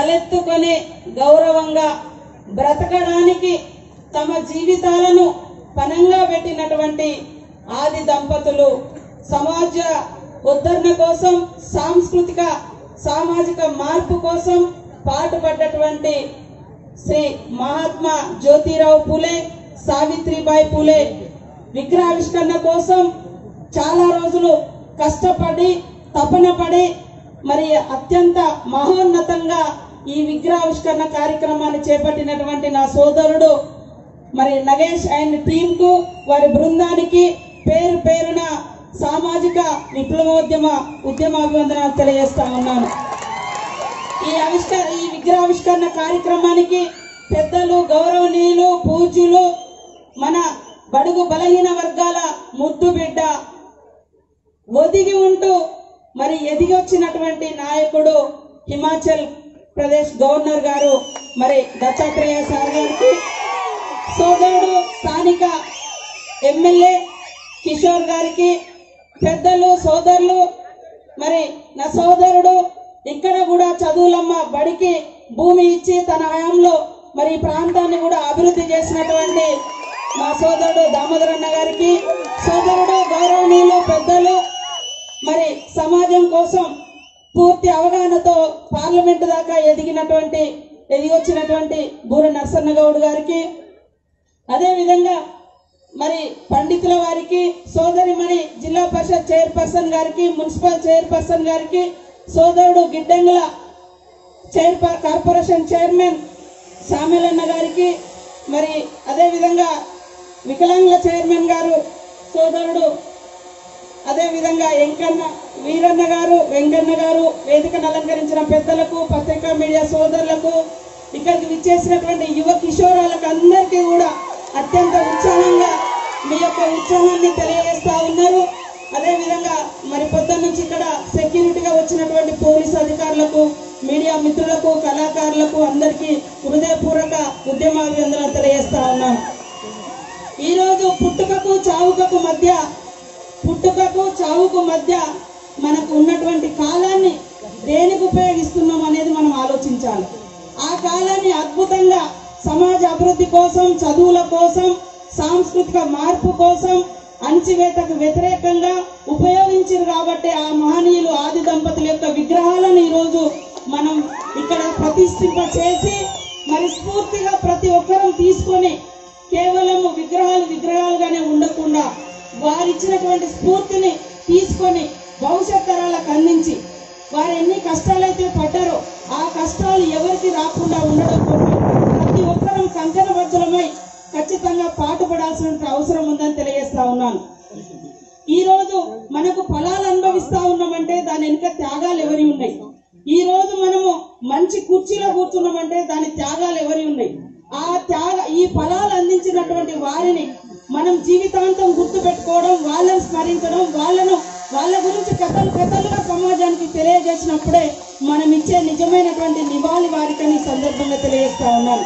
తలెత్తుకొని గౌరవంగా బ్రతకడానికి తమ జీవితాలను పనంగా పెట్టినటువంటి ఆది దంపతులు సమాజ ఉద్ధరణ కోసం సాంస్కృతిక సామాజిక మార్పు కోసం పాటుపడ్డటువంటి శ్రీ మహాత్మా జ్యోతిరావు పూలే సావిత్రిబాయి పూలే విగ్రహావిష్కరణ కోసం చాలా రోజులు కష్టపడి తపన పడి మరి అత్యంత మహోన్నతంగా ఈ విగ్రహావిష్కరణ కార్యక్రమాన్ని చేపట్టినటువంటి నా సోదరుడు మరి నగేష్ అండ్ టీమ్ కు వారి బృందానికి పేరు పేరున సామాజిక విప్లవోద్యమ ఉద్యమాభివందనాలు తెలియజేస్తా ఉన్నాను ఈ ఆవిష్కరణ ఈ విగ్రహావిష్కరణ కార్యక్రమానికి పెద్దలు గౌరవనీయులు పూజ్యులు మన బడుగు బలహీన వర్గాల ముద్దు బిడ్డ ఒదిగి ఉంటూ మరి ఎదిగి వచ్చినటువంటి నాయకుడు హిమాచల్ ప్రదేశ్ గవర్నర్ గారు మరి దత్తాత్రేయ సార్ గారికి సోదరుడు స్థానిక ఎమ్మెల్యే కిషోర్ గారికి పెద్దలు సోదరులు మరి నా సోదరుడు ఇక్కడ కూడా చదువులమ్మ బడికి భూమి ఇచ్చి తన హయాంలో మరి ఈ ప్రాంతాన్ని కూడా అభివృద్ధి చేసినటువంటి మా సోదరుడు దామోదరన్న గారికి సోదరుడు గౌరవనీయులు పెద్దలు మరి సమాజం కోసం పూర్తి అవగాహనతో పార్లమెంటు దాకా ఎదిగినటువంటి ఎదిగొచ్చినటువంటి బూర నరసన్న గౌడ్ గారికి అదే విధంగా మరి పండితుల వారికి సోదరి మరి జిల్లా పరిషత్ చైర్పర్సన్ గారికి మున్సిపల్ చైర్పర్సన్ గారికి సోదరుడు గిడ్డంగుల చైర్ కార్పొరేషన్ చైర్మన్ సామెలన్న గారికి మరి అదే విధంగా వికలాంగుల చైర్మన్ గారు సోదరుడు అదే విధంగా వెంకన్న వీరన్న గారు వెంకన్న గారు వేదికను అలంకరించిన పెద్దలకు పత్రికా మీడియా సోదరులకు ఇక్కడికి విచ్చేసినటువంటి యువ కిషోరాలకు అందరికీ కూడా అత్యంత ఉత్సాహంగా మీ యొక్క ఉత్సాహాన్ని తెలియజేస్తా ఉన్నారు అదే విధంగా మరి పొద్దున్న నుంచి ఇక్కడ సెక్యూరిటీగా వచ్చినటువంటి పోలీసు అధికారులకు మీడియా మిత్రులకు కళాకారులకు అందరికీ హృదయపూర్వక ఉద్యమాభివందనాలు తెలియజేస్తా ఉన్నాను ఈ రోజు పుట్టుకకు చావుకకు మధ్య పుట్టుకకు చావుకు మధ్య మనకు ఉన్నటువంటి కాలాన్ని దేనికి ఉపయోగిస్తున్నాం అనేది మనం ఆలోచించాలి ఆ కాలాన్ని అద్భుతంగా సమాజ అభివృద్ధి కోసం చదువుల కోసం సాంస్కృతిక మార్పు కోసం అణచివేతకు వ్యతిరేకంగా ఉపయోగించారు కాబట్టి ఆ మహనీయులు ఆది దంపతుల యొక్క విగ్రహాలను ఈరోజు మనం ఇక్కడ ప్రతిష్ఠింప చేసి మరి స్ఫూర్తిగా ప్రతి ఒక్కరం తీసుకొని కేవలం విగ్రహాలు విగ్రహాలుగానే ఉండకుండా వారిచ్చినటువంటి స్ఫూర్తిని తీసుకొని భవిష్యత్ తరాలకు అందించి వారు ఎన్ని కష్టాలైతే పడ్డారో ఆ కష్టాలు ఎవరికి రాకుండా ఉండడం కోసం ప్రతి ఒక్కరం కంకణబద్ధులమై ఖచ్చితంగా పాటుపడాల్సిన అవసరం ఉందని తెలియజేస్తా ఉన్నాను ఈ రోజు మనకు ఫలాలు అనుభవిస్తా ఉన్నామంటే దాని వెనుక త్యాగాలు ఎవరి ఉన్నాయి ఈ రోజు మనము మంచి కుర్చీలో కూర్చున్నామంటే దాని త్యాగాలు ఎవరి ఉన్నాయి ఆ త్యాగ ఈ ఫలాలు అందించినటువంటి వారిని మనం జీవితాంతం గుర్తు పెట్టుకోవడం వాళ్ళని స్మరించడం వాళ్ళను వాళ్ళ గురించి కథలు కథలుగా సమాజానికి తెలియజేసినప్పుడే మనం ఇచ్చే నిజమైనటువంటి నివాళి వారికని ఈ సందర్భంగా తెలియజేస్తా ఉన్నాను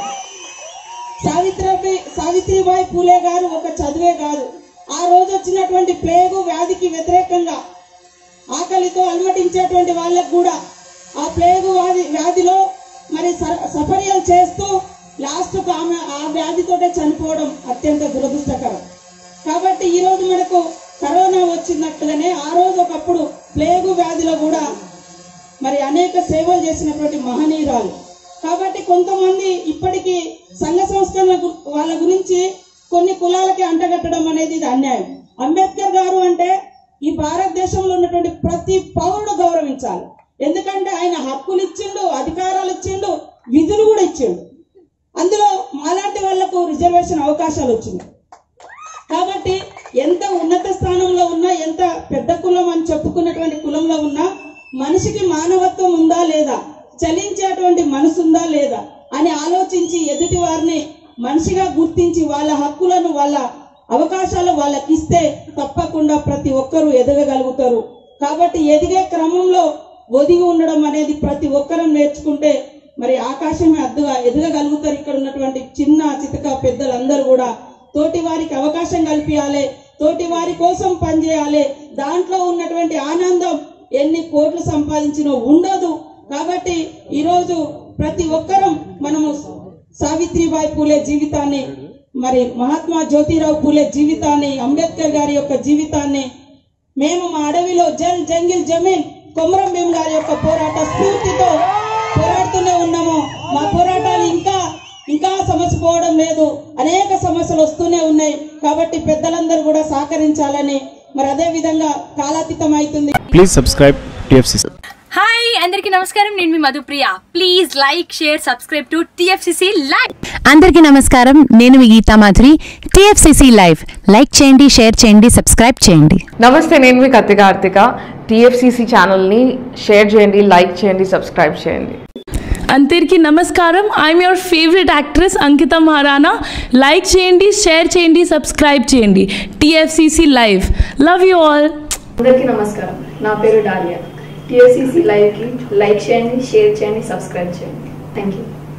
సావిత్రి సావిత్రిబాయి పూలే గారు ఒక చదువే కాదు ఆ రోజు వచ్చినటువంటి ప్లేగు వ్యాధికి వ్యతిరేకంగా ఆకలితో అలమటించేటువంటి వాళ్ళకు కూడా ఆ ప్లేగు వ్యాధి వ్యాధిలో మరి స- సఫర్యలు చేస్తూ లాస్ట్ ఆమె ఆ వ్యాధితోటే చనిపోవడం అత్యంత దురదృష్టకరం కాబట్టి ఈ రోజు మనకు కరోనా వచ్చినట్టుగానే ఆ రోజు ఒకప్పుడు ప్లేగు వ్యాధిలో కూడా మరి అనేక సేవలు చేసినటువంటి మహనీయురాలు కాబట్టి కొంతమంది ఇప్పటికీ సంఘ సంస్కరణ గు- వాళ్ళ గురించి కొన్ని కులాలకి అంటగట్టడం అనేది ఇది అన్యాయం అంబేద్కర్ గారు అంటే ఈ భారతదేశంలో ఉన్నటువంటి ప్రతి పౌరుడు గౌరవించాలి ఎందుకంటే ఆయన హక్కులు ఇచ్చిండు అధికారాలు ఇచ్చిండు విధులు కూడా ఇచ్చిండు అందులో మాలాంటి వాళ్లకు రిజర్వేషన్ అవకాశాలు వచ్చింది కాబట్టి ఎంత ఉన్నత స్థానంలో ఉన్నా ఎంత పెద్ద కులం అని చెప్పుకున్నటువంటి కులంలో ఉన్నా మనిషికి మానవత్వం ఉందా లేదా చలించేటువంటి మనసు ఉందా లేదా అని ఆలోచించి ఎదుటి వారిని మనిషిగా గుర్తించి వాళ్ళ హక్కులను వాళ్ళ అవకాశాలు వాళ్ళకి ఇస్తే తప్పకుండా ప్రతి ఒక్కరూ ఎదగగలుగుతారు కాబట్టి ఎదిగే క్రమంలో ఒదిగి ఉండడం అనేది ప్రతి ఒక్కరం నేర్చుకుంటే మరి ఆకాశమే అద్దుగా ఎదగగలుగుతారు ఇక్కడ ఉన్నటువంటి చిన్న చితక పెద్దలందరూ కూడా తోటి వారికి అవకాశం కల్పించాలి తోటి వారి కోసం పనిచేయాలి దాంట్లో ఉన్నటువంటి ఆనందం ఎన్ని కోట్లు సంపాదించినో ఉండదు కాబట్టి ఈరోజు ప్రతి ఒక్కరం మనము సావిత్రిబాయి పూలే జీవితాన్ని మరి మహాత్మా జ్యోతిరావు పూలే జీవితాన్ని అంబేద్కర్ గారి యొక్క జీవితాన్ని మేము మా అడవిలో జల్ జంగిల్ జమీన్ కొమరం భీం గారి యొక్క పోరాట స్ఫూర్తితో పోరాడుతూనే ఉన్నాము మా పోరాటాలు ఇంకా ఇంకా సమస్య పోవడం లేదు అనేక సమస్యలు వస్తూనే ఉన్నాయి కాబట్టి పెద్దలందరూ కూడా సహకరించాలని మరి అదే విధంగా కాలాతీతం అవుతుంది Please subscribe TFCC. హాయ్ అందరికీ నమస్కారం నేను మీ Madhupriya please like share subscribe to TFCC live అందరికీ నమస్కారం నేను మీ Geetha Madhuri TFCC live like చేయండి షేర్ చేయండి సబ్స్క్రైబ్ చేయండి నమస్తే నేను మీ కత్తి కార్తిక టీఎఫ్సిసి ఛానల్ని షేర్ చేయండి లైక్ చేయండి సబ్స్క్రైబ్ చేయండి అందరికీ నమస్కారం I'm your favourite actress Ankita Maharana like చేయండి షేర్ చేయండి సబ్స్క్రైబ్ చేయండి TFCC live love you all అందరికీ నమస్కారం నా పేరు డాలియా టిఎస్సిసి లైవ్కి లైక్ చేయండి షేర్ చేయండి సబ్స్క్రైబ్ చేయండి థ్యాంక్ యూ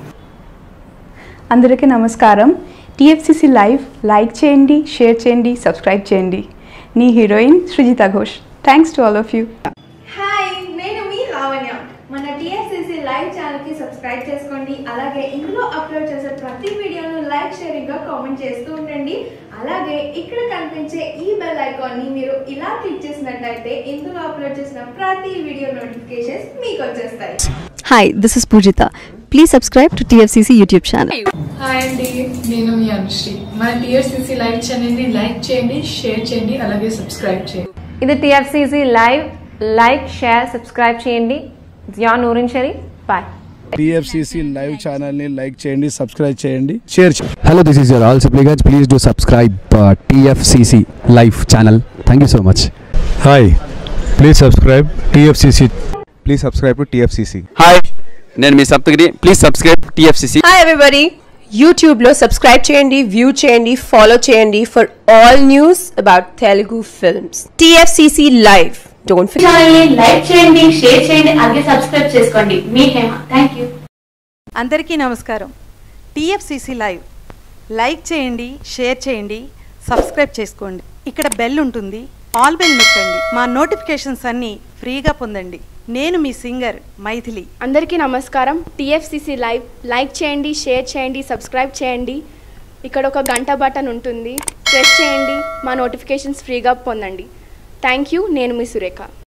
అందరికీ నమస్కారం టీఎఫ్సిసి లైవ్ లైక్ చేయండి షేర్ చేయండి సబ్స్క్రైబ్ చేయండి నీ heroine Srujitha Ghosh thanks to all of you hi నేను మీ లావణ్య మన టిఎస్సిసి లైవ్ ఛానల్కి సబ్స్క్రైబ్ చేసుకోండి అలాగే ఇందులో అప్లోడ్ చేసే ప్రతి వీడియోను లైక్ షేరింగ్గా కామెంట్ చేస్తూ ఉండండి అలాగే ఇక్కడ కనిపించే ఈ బెల్ ఐకాన్ని మీరు ఇలా క్లిక్ చేసినట్టయితే ఇందులో అప్లోడ్ చేసిన ప్రతి వీడియో నోటిఫికేషన్స్ మీకు వచ్చేస్తాయి hi this is Poojitha please subscribe to TFCC YouTube channel hi అండి నేను మీ అనుశ్రీ మన టీఆర్సీసీ లైవ్ ఛానల్ని లైక్ చేయండి షేర్ చేయండి అలాగే సబ్స్క్రైబ్ చేయండి ఇది TFCC live like share subscribe చేయండి జియా నూరిన్ షరీ బాయ్ టీఎఫ్సిసి లైవ్ ఛానల్ని లైక్ చేయండి సబ్స్క్రైబ్ చేయండి షేర్ చేయండి Hello, this is your all supplicants. Please do subscribe uh, TFCC Live channel. Thank you so much. Hi, please subscribe TFCC. Please subscribe to TFCC. Hi నేను మీ Saptagiri please subscribe TFCC hi everybody యూట్యూబ్లో subscribe చేయండి view చేయండి follow చేయండి for all news about Telugu films TFCC live don't like చేయండి share చేయండి అలాగే subscribe చేసుకోండి మీ హేమ థ్యాంక్ యూ అందరికీ నమస్కారం టిఎఫ్సిసి లైవ్ లైక్ చేయండి షేర్ చేయండి సబ్స్క్రైబ్ చేసుకోండి ఇక్కడ బెల్ ఉంటుంది ఆల్ బెల్ నొక్కండి మా నోటిఫికేషన్స్ అన్నీ ఫ్రీగా పొందండి నేను మీ సింగర్ మైథిలి అందరికీ నమస్కారం టిఎఫ్సిసి లైవ్ లైక్ చేయండి షేర్ చేయండి సబ్స్క్రైబ్ చేయండి ఇక్కడ ఒక గంట బటన్ ఉంటుంది ప్రెస్ చేయండి మా నోటిఫికేషన్స్ ఫ్రీగా పొందండి థ్యాంక్ యూ నేను మీ సురేఖ